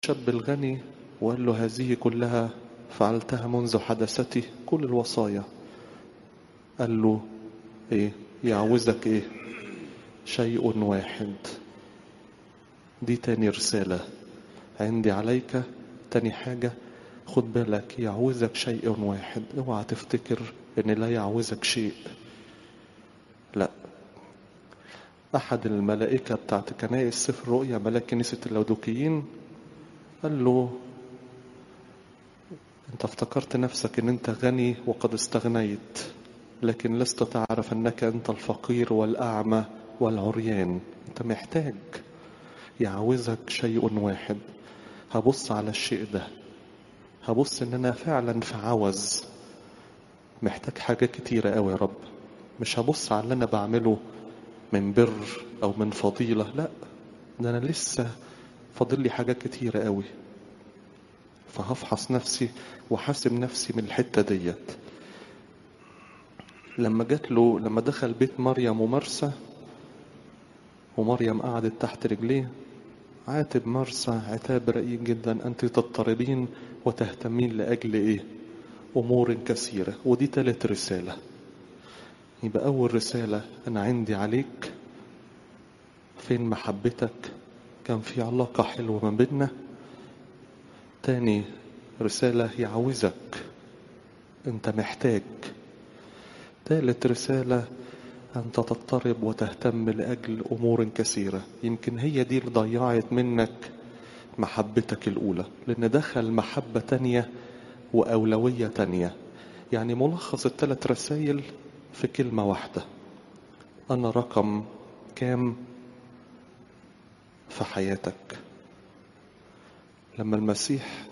الشاب الغني وقال له هذه كلها فعلتها منذ حدثتي كل الوصايا قال له ايه يعوزك ايه شيء واحد دي تاني رسالة عندي عليك تاني حاجة خد بالك يعوزك شيء واحد اوعى تفتكر ان لا يعوزك شيء لا احد الملائكة بتاعت كنائس سفر رؤيا ملاك كنيسة اللودوكيين قال له انت افتكرت نفسك ان انت غني وقد استغنيت لكن لست تعرف انك انت الفقير والاعمى والعريان انت محتاج يعوزك شيء واحد هبص على الشيء ده هبص ان انا فعلا في عوز محتاج حاجات كتيرة قوي يا رب مش هبص على اللي انا بعمله من بر او من فضيلة لا ده انا لسه فاضل لي حاجات كتيرة قوي فهفحص نفسي وحاسب نفسي من الحتة ديت لما جات له لما دخل بيت مريم ومرسى ومريم قعدت تحت رجليه عاتب مرسى عتاب رقيق جدا أنت تضطربين وتهتمين لأجل إيه أمور كثيرة ودي تالت رسالة يبقى أول رسالة أنا عندي عليك فين محبتك كان في علاقة حلوة ما بيننا تاني رسالة يعوزك أنت محتاج تالت رسالة أنت تضطرب وتهتم لأجل أمور كثيرة يمكن هي دي اللي ضيعت منك محبتك الأولى لأن دخل محبة تانية وأولوية تانية يعني ملخص الثلاث رسائل في كلمة واحدة أنا رقم كام في حياتك لما المسيح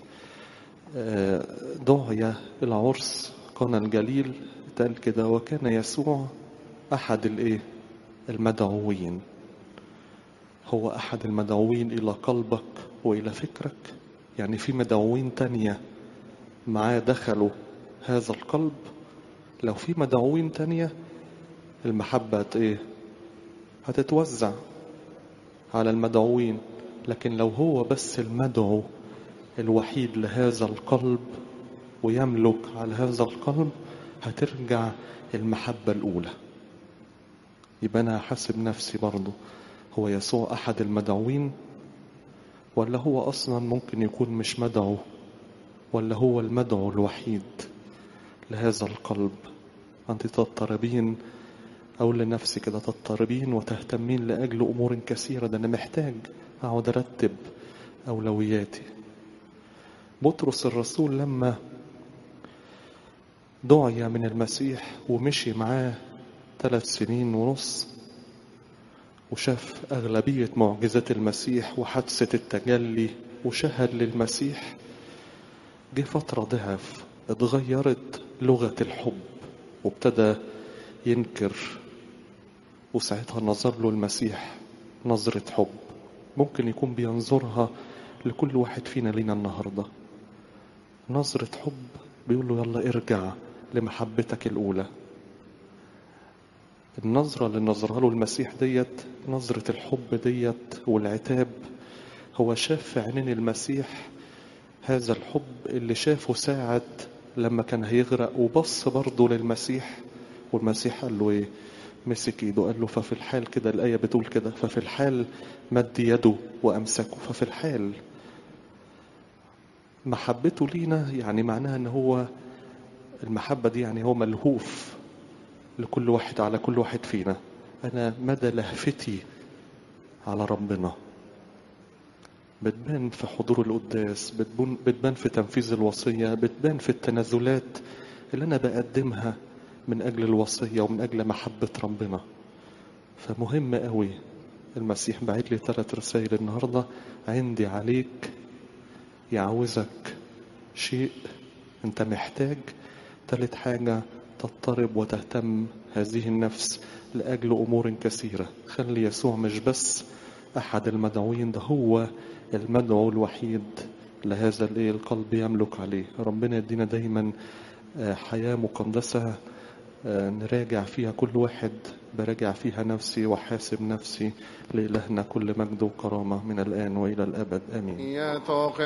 دعي العرس قنا الجليل قال كده وكان يسوع أحد الإيه المدعوين هو أحد المدعوين إلى قلبك وإلى فكرك يعني في مدعوين تانية معاه دخلوا هذا القلب لو في مدعوين تانية المحبة إيه هتتوزع على المدعوين لكن لو هو بس المدعو الوحيد لهذا القلب ويملك على هذا القلب هترجع المحبة الأولى يبقى أنا هحاسب نفسي برضه هو يسوع أحد المدعوين ولا هو أصلا ممكن يكون مش مدعو ولا هو المدعو الوحيد لهذا القلب أنت تضطربين أو لنفسي كده تضطربين وتهتمين لأجل أمور كثيرة ده أنا محتاج أقعد أرتب أولوياتي بطرس الرسول لما دعي من المسيح ومشي معاه ثلاث سنين ونص وشاف أغلبية معجزات المسيح وحادثة التجلي وشهد للمسيح جه فترة ضعف اتغيرت لغة الحب وابتدى ينكر وساعتها نظر له المسيح نظرة حب ممكن يكون بينظرها لكل واحد فينا لينا النهاردة نظرة حب بيقول له يلا ارجع لمحبتك الأولى النظرة اللي نظرها له المسيح ديت نظرة الحب ديت والعتاب هو شاف في عينين المسيح هذا الحب اللي شافه ساعة لما كان هيغرق وبص برضه للمسيح والمسيح قال له ايه مسك ايده قال له ففي الحال كده الآية بتقول كده ففي الحال مد يده وأمسكه ففي الحال محبته لينا يعني معناها ان هو المحبة دي يعني هو ملهوف لكل واحد على كل واحد فينا أنا مدى لهفتي على ربنا بتبان في حضور القداس بتبان في تنفيذ الوصية بتبان في التنازلات اللي أنا بقدمها من أجل الوصية ومن أجل محبة ربنا فمهم قوي المسيح بعت لي ثلاث رسائل النهاردة عندي عليك يعوزك شيء انت محتاج ثالث حاجة تضطرب وتهتم هذه النفس لأجل أمور كثيرة خلي يسوع مش بس أحد المدعوين ده هو المدعو الوحيد لهذا القلب يملك عليه ربنا يدينا دايما حياة مقدسة نراجع فيها كل واحد براجع فيها نفسي وحاسب نفسي لإلهنا كل مجد وكرامة من الآن وإلى الأبد آمين